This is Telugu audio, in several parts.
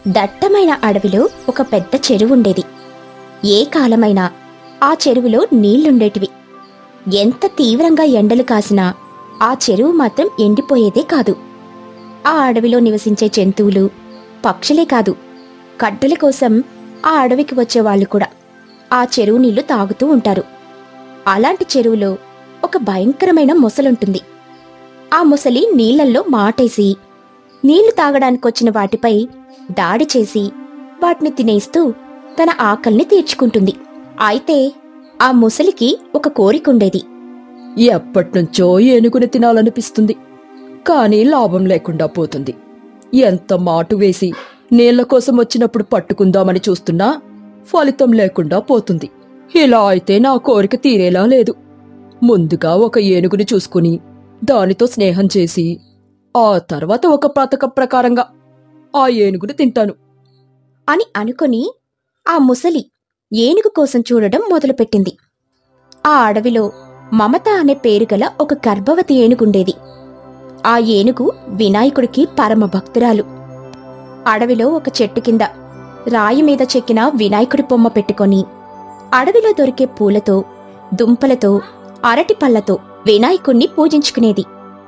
దట్టమైన అడవిలో ఒక పెద్ద చెరువు ఉండేది ఏ కాలమైనా ఆ చెరువులో నీళ్లుండేటివి ఎంత తీవ్రంగా ఎండలు కాసినా ఆ చెరువు మాత్రం ఎండిపోయేదే కాదు ఆ అడవిలో నివసించే జంతువులు పక్షులే కాదు కట్టెల కోసం ఆ అడవికి వచ్చేవాళ్ళు కూడా ఆ చెరువు నీళ్లు తాగుతూ ఉంటారు అలాంటి చెరువులో ఒక భయంకరమైన మొసలుంటుంది ఆ ముసలి నీళ్లల్లో మాటేసి నీళ్లు తాగడానికొచ్చిన వాటిపై దాడి చేసి వాటిని తినేస్తూ తన ఆకల్ని తీర్చుకుంటుంది అయితే ఆ ముసలికి ఒక కోరికుండేది ఎప్పటినుంచో ఏనుగుని తినాలనిపిస్తుంది కానీ లాభం లేకుండా పోతుంది ఎంత మాటు వేసి నీళ్ల కోసం వచ్చినప్పుడు పట్టుకుందామని చూస్తున్నా ఫలితం లేకుండా పోతుంది ఇలా అయితే నా కోరిక తీరేలా లేదు ముందుగా ఒక ఏనుగుని చూసుకుని దానితో స్నేహం చేసి ఆ తర్వాత ఒక పథకం ప్రకారంగా ఆ ఏనుగుని తింటాను అని అనుకొని ఆ ముసలి ఏనుగు కోసం చూడడం మొదలుపెట్టింది ఆ అడవిలో మమత అనే పేరు గల ఒక గర్భవతి ఏనుగుండేది ఆ ఏనుగు వినాయకుడికి పరమ భక్తురాలు అడవిలో ఒక చెట్టు కింద రాయి మీద చెక్కిన వినాయకుడి బొమ్మ పెట్టుకొని అడవిలో దొరికే పూలతో దుంపలతో అరటి పళ్ళతో వినాయకుణ్ణి పూజించుకునేది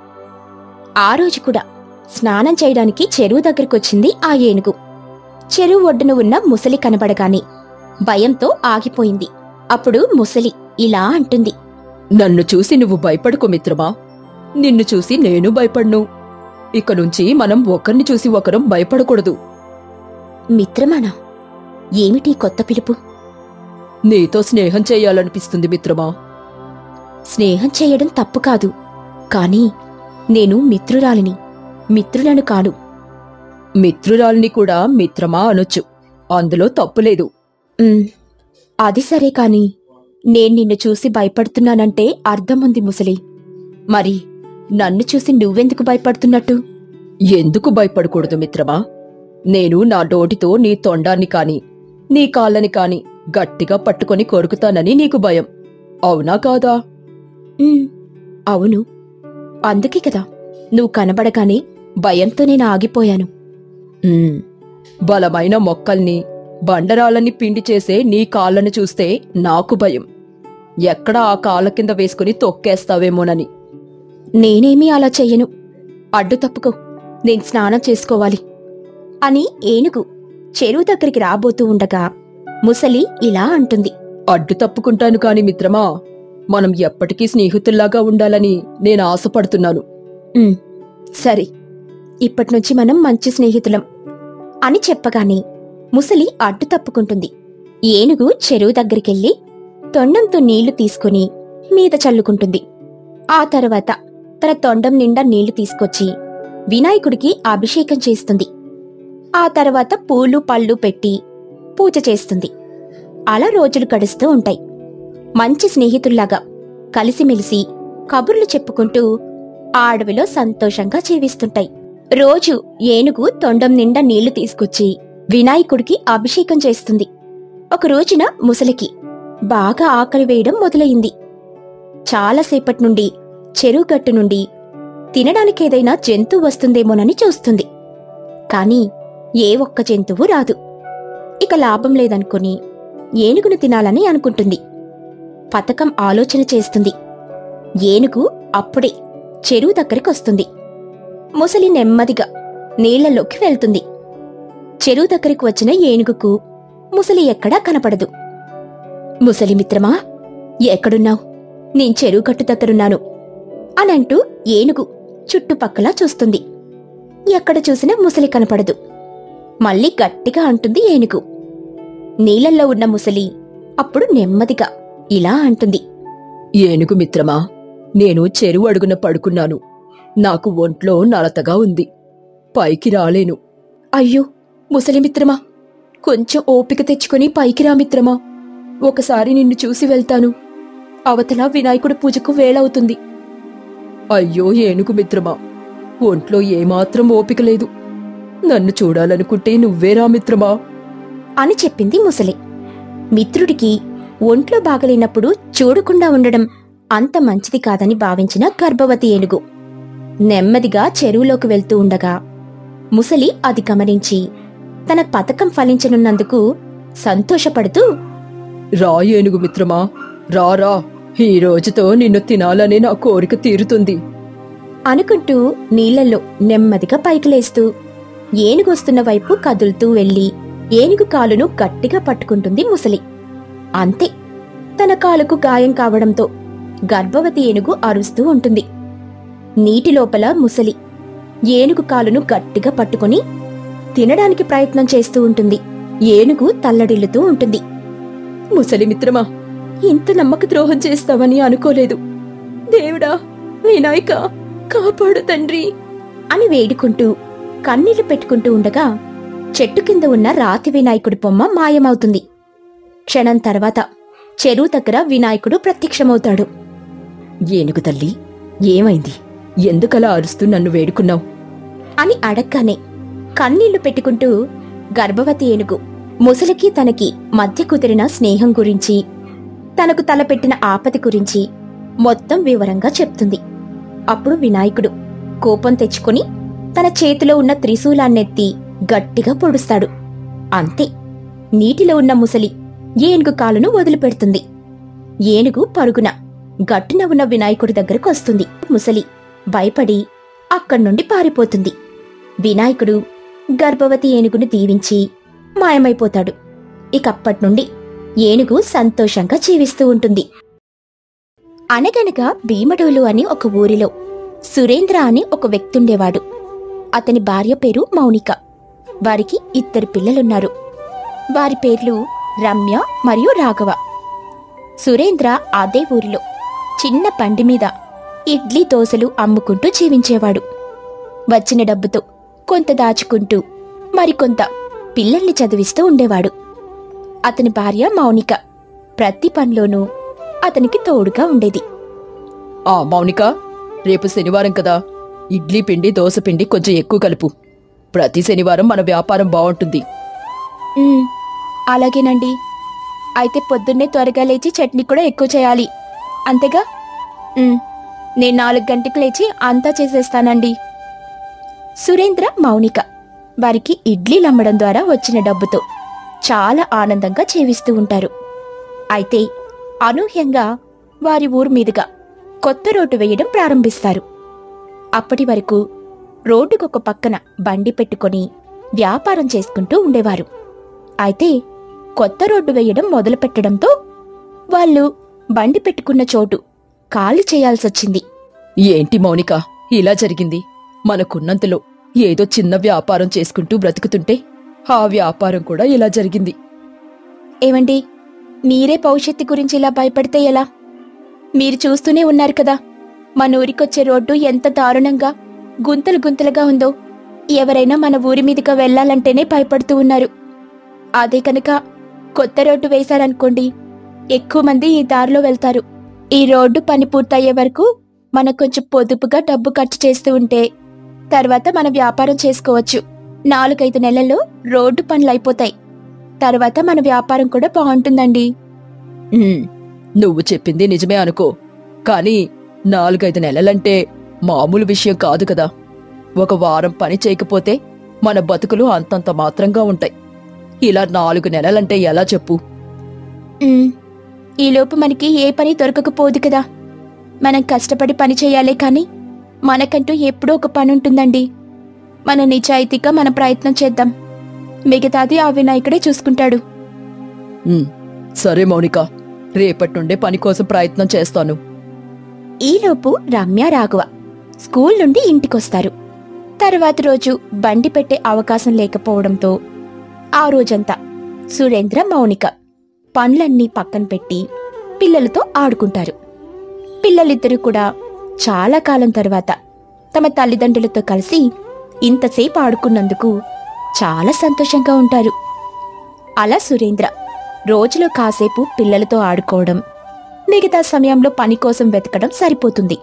ఆ రోజు కూడా స్నానం చేయడానికి చెరువు దగ్గరకొచ్చింది ఆ ఏనుగు చెరువు ఒడ్డున ఉన్న ముసలి కనబడగానే భయంతో ఆగిపోయింది అప్పుడు ముసలి ఇలా అంటుంది నన్ను చూసి నువ్వు భయపడుకో మిత్రమా నిన్ను చూసి నేను భయపడ్ను ఇక నుంచి మనం ఒకరిని చూసి ఒకరం భయపడకూడదు మిత్రమానా ఏమిటి కొత్త పిలుపు నీతో స్నేహం చేయాలనిపిస్తుంది మిత్రమా స్నేహం చేయడం తప్పు కాదు కాని నేను మిత్రురాలిని మిత్రులను కాను మిత్రురాల్ని కూడా మిత్రమా అనొచ్చు అందులో తప్పులేదు ఉమ్, అది సరే కాని నేను నిన్ను చూసి భయపడుతున్నానంటే అర్థముంది ముసలి మరి నన్ను చూసి నువ్వెందుకు భయపడుతున్నట్టు ఎందుకు భయపడకూడదు మిత్రమా నేను నా డోటితో నీ తొండాన్ని కాని నీ కాళ్ళని కాని గట్టిగా పట్టుకొని కొరుకుతానని నీకు భయం అవునా కాదా ఉమ్, అవును అందుకే కదా నువ్వు కనబడగానే భయంతో నేను ఆగిపోయాను ఉమ్, బలమైన మొక్కల్ని బండరాళ్ళని పిండి చేసే నీ కాళ్ళను చూస్తే నాకు భయం ఎక్కడ ఆ కాళ్ళ కింద వేసుకుని తొక్కేస్తావేమోనని నేనేమీ అలా చెయ్యను అడ్డు తప్పుకో నేను స్నానం చేసుకోవాలి అని ఏనుగు చెరువు దగ్గరికి రాబోతూ ఉండగా ముసలి ఇలా అంటుంది అడ్డు తప్పుకుంటాను కాని మిత్రమా మనం ఎప్పటికీ స్నేహితుల్లాగా ఉండాలని నేను ఆశపడుతున్నాను "ఉమ్, సరే ఇప్పటినుంచి మనం మంచి స్నేహితులం అని చెప్పగానే ముసలి అడ్డు తప్పుకుంటుంది ఏనుగు చెరువు దగ్గరికెళ్ళి తొండంతో నీళ్లు తీసుకుని మీద చల్లుకుంటుంది ఆ తర్వాత తన తొండం నిండా నీళ్లు తీసుకొచ్చి వినాయకుడికి అభిషేకం చేస్తుంది ఆ తర్వాత పూలు పళ్ళు పెట్టి పూజ చేస్తుంది అలా రోజులు గడుస్తూ ఉంటాయి మంచి స్నేహితుల్లాగా కలిసిమెలిసి కబుర్లు చెప్పుకుంటూ ఆ అడవిలో సంతోషంగా జీవిస్తుంటాయి రోజు ఏనుగు తొండం నిండా నీళ్లు తీసుకొచ్చి వినాయకుడికి అభిషేకం చేస్తుంది ఒక రోజున ముసలికి బాగా ఆకలి వేయడం మొదలయింది చాలాసేపటి నుండి చెరువు గట్టు నుండి తినడానికేదైనా జంతువు వస్తుందేమోనని చూస్తుంది కాని ఏ ఒక్క జంతువు రాదు ఇక లాభం లేదనుకుని ఏనుగును తినాలని అనుకుంటుంది పథకం ఆలోచన చేస్తుంది ఏనుగు అప్పుడే చెరువు దగ్గరికి వస్తుంది ముసలి నెమ్మదిగా నీళ్లలోకి వెళ్తుంది చెరువు దగ్గరికి వచ్చిన ఏనుగుకు ముసలి ఎక్కడా కనపడదు ముసలి మిత్రమా ఎక్కడున్నావు నేను చెరువు గట్టు దగ్గరున్నాను అనంటూ ఏనుగు చుట్టుపక్కల చూస్తుంది ఎక్కడ చూసినా ముసలి కనపడదు మళ్ళీ గట్టిగా అంటుంది ఏనుగు నీళ్ళల్లో ఉన్న ముసలి అప్పుడు నెమ్మదిగా ఇలా అంటుంది ఏనుగు మిత్రమా నేను చెరువు అడుగున పడుకున్నాను నాకు ఒంట్లో నలతగా ఉంది పైకి రాలేను అయ్యో ముసలి మిత్రమా కొంచెం ఓపిక తెచ్చుకొని పైకి రా మిత్రమా ఒకసారి నిన్ను చూసి వెళ్తాను అవతల వినాయకుడి పూజకు వేళవుతుంది అయ్యో ఏనుగు మిత్రమా ఒంట్లో ఏమాత్రం ఓపిక లేదు నన్ను చూడాలనుకుంటే నువ్వేరా మిత్రమా అని చెప్పింది ముసలి మిత్రుడికి ఒంట్లో బాగలేనప్పుడు చూడకుండా ఉండడం అంత మంచిది కాదని భావించిన గర్భవతి ఏనుగు నెమ్మదిగా చెరువులోకి వెళ్తూ ఉండగా ముసలి అది గమనించి తన పథకం ఫలించనున్నందుకు సంతోషపడుతూ రా ఏనుగు మిత్రమా రా రా ఈ రోజుతో నిన్ను తినాలని నా కోరిక తీరుతుంది అనుకుంటూ నీళ్లలో నెమ్మదిగా పైకి లేస్తూ ఏనుగొస్తున్న వైపు కదులుతూ వెళ్లి ఏనుగు కాలును గట్టిగా పట్టుకుంటుంది ముసలి అంతే తన కాలుకు గాయం కావడంతో గర్భవతి ఏనుగు అరుస్తూ ఉంటుంది నీటి లోపల ముసలి ఏనుగు కాలును గట్టిగా పట్టుకొని తినడానికి ప్రయత్నం చేస్తూ ఉంటుంది ఏనుగు తల్లడిల్లుతూ ఉంటుంది ముసలి మిత్రమా ఇంత నమ్మక ద్రోహం చేస్తావని అనుకోలేదు దేవుడా వినాయక కాపాడు తండ్రి అని వేడుకుంటూ కన్నీళ్లు పెట్టుకుంటూ ఉండగా చెట్టు కింద ఉన్న రాతి వినాయకుడి బొమ్మ మాయమవుతుంది క్షణం తర్వాత చెరువు దగ్గర వినాయకుడు ప్రత్యక్షమవుతాడు ఏనుగు తల్లి ఏమైంది ఎందుకలా అరుస్తూ నన్ను వేడుకున్నావు అని అడగ్గానే కన్నీళ్లు పెట్టుకుంటూ గర్భవతి ఏనుగు ముసలికి తనకి మధ్య కుదిరిన స్నేహం గురించి తనకు తలపెట్టిన ఆపద గురించి మొత్తం వివరంగా చెప్తుంది అప్పుడు వినాయకుడు కోపం తెచ్చుకొని తన చేతిలో ఉన్న త్రిశూలాన్నెత్తి గట్టిగా పొడుస్తాడు అంతే నీటిలో ఉన్న ముసలి ఏనుగు కాలును వదిలిపెడుతుంది ఏనుగు పరుగున గట్టున ఉన్న వినాయకుడి దగ్గరకు వస్తుంది ముసలి భయపడి అక్కడి నుండి పారిపోతుంది వినాయకుడు గర్భవతి ఏనుగును దీవించి మాయమైపోతాడు ఇకప్పటి నుండి ఏనుగు సంతోషంగా జీవిస్తూ ఉంటుంది అనగనగా భీమడోలు అని ఒక ఊరిలో సురేంద్ర అని ఒక వ్యక్తుండేవాడు అతని భార్య పేరు మౌనిక వారికి ఇద్దరు పిల్లలున్నారు వారి పేర్లు రమ్య మరియు రాఘవ సురేంద్ర అదే ఊరిలో చిన్న బండి మీద ఇడ్లీ దోశలు అమ్ముకుంటూ జీవించేవాడు వచ్చిన డబ్బుతో కొంత దాచుకుంటూ మరికొంత పిల్లల్ని చదివిస్తూ ఉండేవాడు అతని భార్య మౌనిక ప్రతి పనిలోనూ అతనికి తోడుగా ఉండేది ఆ మౌనిక రేపు శనివారం కదా ఇడ్లీ పిండి దోశ పిండి కొంచెం ఎక్కువ కలుపు ప్రతి శనివారం మన వ్యాపారం బాగుంటుంది "ఉమ్, అలాగేనండి అయితే పొద్దున్నే త్వరగా లేచి చట్నీ కూడా ఎక్కువ చేయాలి అంతేగా "ఉమ్, నేను నాలుగు గంటలకు లేచి అంతా చేసేస్తానండి సురేంద్ర మౌనిక వారికి ఇడ్లీలు అమ్మడం ద్వారా వచ్చిన డబ్బుతో చాలా ఆనందంగా జీవిస్తూ ఉంటారు అయితే అనూహ్యంగా వారి ఊరు మీదుగా కొత్త రోడ్డు వేయడం ప్రారంభిస్తారు అప్పటి వరకు రోడ్డుకొక పక్కన బండి పెట్టుకొని వ్యాపారం చేసుకుంటూ ఉండేవారు అయితే కొత్త రోడ్డు వేయడం మొదలుపెట్టడంతో వాళ్ళు బండి పెట్టుకున్న చోటు ఖాళీ చేయాల్సొచ్చింది ఏంటి మౌనిక ఇలా జరిగింది మనకున్నంతలో ఏదో చిన్న వ్యాపారం చేసుకుంటూ బ్రతుకుతుంటే ఆ వ్యాపారం కూడా ఇలా జరిగింది ఏమండి మీరే భవిష్యత్తు గురించి ఇలా భయపడితే ఎలా మీరు చూస్తూనే ఉన్నారు కదా మన ఊరికొచ్చే రోడ్డు ఎంత దారుణంగా గుంతలు గుంతలుగా ఉందో ఎవరైనా మన ఊరి మీదుగా వెళ్ళాలంటేనే భయపడుతూ ఉన్నారు అదే కనుక కొత్త రోడ్డు వేశారనుకోండి ఎక్కువ మంది ఈ దారిలో వెళ్తారు ఈ రోడ్డు పని పూర్తయ్యే వరకు మనం కొంచెం పొదుపుగా డబ్బు ఖర్చు చేస్తూ ఉంటే తర్వాత మన వ్యాపారం చేసుకోవచ్చు నాలుగైదు నెలల్లో రోడ్డు పనులు అయిపోతాయి తర్వాత మన వ్యాపారం కూడా బాగుంటుందండి ఉమ్, నువ్వు చెప్పింది నిజమే అనుకో కానీ నాలుగైదు నెలలంటే మామూలు విషయం కాదు కదా ఒక వారం పని చేయకపోతే మన బతుకులు అంతంత మాత్రంగా ఉంటాయి ఇలా నాలుగు నెలలంటే ఎలా చెప్పు ఉమ్, ఈలోపు మనకి ఏ పని దొరకకపోదు కదా మనం కష్టపడి పని చేయాలే కానీ మనకంటూ ఎప్పుడూ ఒక పని ఉంటుందండి మన నిజాయితీగా మన ప్రయత్నం చేద్దాం మిగతాది ఆ వినాయకుడే చూసుకుంటాడు ఉమ్, సరే మౌనిక రేపటి నుండే పని కోసం ప్రయత్నం చేస్తాను ఈలోపు రమ్య రాఘవ స్కూల్ నుండి ఇంటికొస్తారు తర్వాత రోజు బండి పెట్టే అవకాశం లేకపోవడంతో ఆ రోజంతా సురేంద్ర మౌనిక పనులన్నీ పక్కన పెట్టి పిల్లలతో ఆడుకుంటారు పిల్లలిద్దరూ కూడా చాలా కాలం తర్వాత తమ తల్లిదండ్రులతో కలిసి ఇంతసేపు ఆడుకున్నందుకు చాలా సంతోషంగా ఉంటారు అలా సురేంద్ర రోజులో కాసేపు పిల్లలతో ఆడుకోవడం మిగతా సమయంలో పని కోసం వెతకడం సరిపోతుంది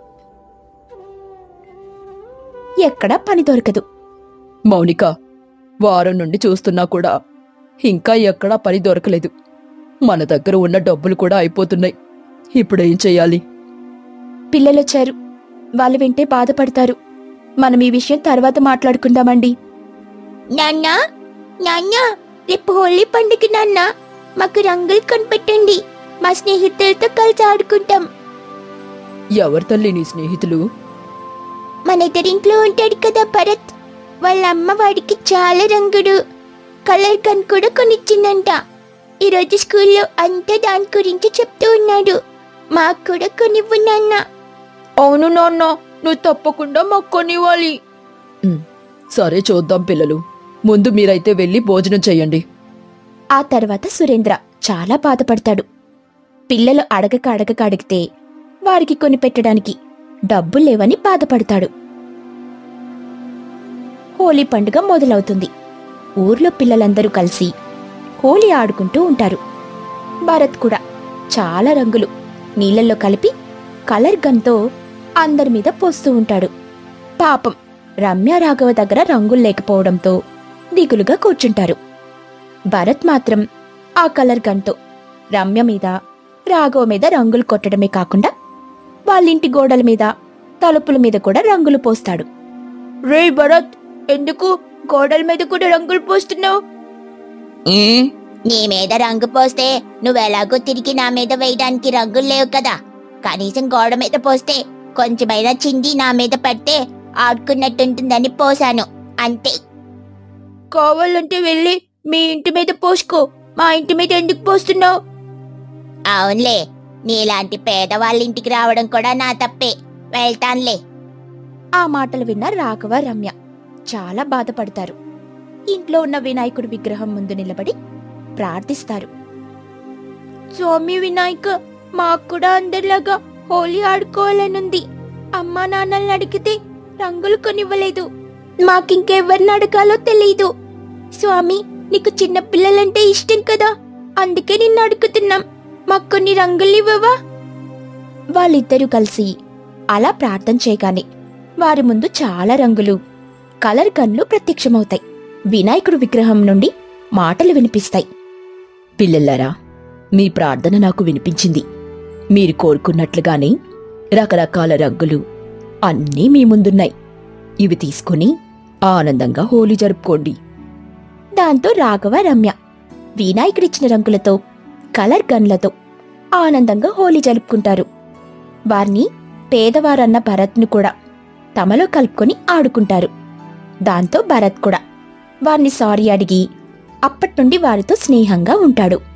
ఎక్కడా పని దొరకదు మౌనిక వారం నుండి చూస్తున్నా కూడా ఇంకా ఎక్కడా పని దొరకలేదు మన దగ్గర ఉన్న డబ్బులు కూడా అయిపోతున్నాయి ఇప్పుడేం చెయ్యాలి పిల్లలొచ్చారు వాళ్ళు వింటే బాధపడతారు మనం ఈ విషయం తర్వాత మాట్లాడుకుందామండి నాన్నా నాన్న రేపు హోలీ పండుగ నాన్న మాకు రంగులు కనిపెట్టండి మా స్నేహితులతో కలిసి ఆడుకుంటాం ఎవరు తల్లి నీ స్నేహితులు మన ఎదురింట్లో ఉంటాడు కదా భరత్ వాళ్ళ అమ్మ వాడికి చాలా రంగుడు కలర్ గన్ కూడా కొనిచ్చిందంట ఈరోజు స్కూల్లో అంతా దాని గురించి చెప్తూ ఉన్నాడు మాకు కూడా కొనివ్వు నాన్న అవును నాన్న నువ్వు తప్పకుండా మాకు కొనివ్వాలి సరే చూద్దాం పిల్లలు ముందు మీరైతే వెళ్ళి భోజనం చెయ్యండి ఆ తర్వాత సురేంద్ర చాలా బాధపడతాడు పిల్లలు అడగక అడగక అడిగితే వారికి కొనిపెట్టడానికి డబ్బులు లేవని బాధపడతాడు హోలీ పండుగ మొదలవుతుంది ఊర్లో పిల్లలందరూ కలిసి హోలీ ఆడుకుంటూ ఉంటారు భరత్ కూడా చాలా రంగులు నీళ్ళల్లో కలిపి కలర్ గన్తో అందరి మీద పోస్తూ ఉంటాడు పాపం రమ్య రాఘవ దగ్గర రంగులు లేకపోవడంతో దిగులుగా కూర్చుంటారు భరత్ మాత్రం ఆ కలర్ గన్తో రమ్య మీద రాఘవ మీద రంగులు కొట్టడమే కాకుండా వాళ్ళింటి గోడల మీద తలుపుల మీద కూడా రంగులు పోస్తాడు రే భరత్ ఎందుకు గోడల మీద కూడా రంగులు పోస్తున్నావు నీ మీద రంగు పోస్తే నువ్వెలాగో తిరిగి నా మీద వేయడానికి రంగులు లేవు కదా కనీసం గోడ మీద పోస్తే కొంచెమైనా చింది నా మీద పడితే ఆడుకున్నట్టుంటుందని పోసాను అంతే కావాలంటే వెళ్ళి మీ ఇంటి మీద పోసుకో మా ఇంటి మీద ఎందుకు పోస్తున్నావు అవునులే నీలాంటి పేదవాళ్ళ ఇంటికి రావడం కూడా నా తప్పే వెళ్తాన్లే ఆ మాటలు విన్న రాఘవ రమ్య చాలా బాధపడతారు ఇంట్లో ఉన్న వినాయకుడి విగ్రహం ముందు నిలబడి ప్రార్థిస్తారు స్వామి వినాయక మాకు కూడా అందరిలాగా హోలీ ఆడుకోవాలనుంది అమ్మా నాన్నల్ని అడిగితే రంగులు కొనివ్వలేదు మాకింకెవరిని అడగాలో తెలీదు స్వామి నీకు చిన్న పిల్లలంటే ఇష్టం కదా అందుకే నిన్ను అడుగుతున్నాం మాకు కొన్ని రంగులు ఇవ్వవా వాళ్ళిద్దరూ కలిసి అలా ప్రార్థన చేయగానే వారి ముందు చాలా రంగులు కలర్ గన్లు ప్రత్యక్షమవుతాయి వినాయకుడు విగ్రహం నుండి మాటలు వినిపిస్తాయి పిల్లలారా మీ ప్రార్థన నాకు వినిపించింది మీరు కోరుకున్నట్లుగానే రకరకాల రంగులు అన్నీ మీ ముందున్నాయి ఇవి తీసుకుని ఆనందంగా హోలీ జరుపుకోండి దాంతో రాఘవ రమ్య వినాయకుడిచ్చిన రంగులతో కలర్ గన్లతో ఆనందంగా హోలీ జరుపుకుంటారు వారిని పేదవారన్న భరత్ను కూడా తమలో కలుపుకొని ఆడుకుంటారు దాంతో భరత్ కూడా వారిని సారీ అడిగి అప్పట్నుండి వారితో స్నేహంగా ఉంటాడు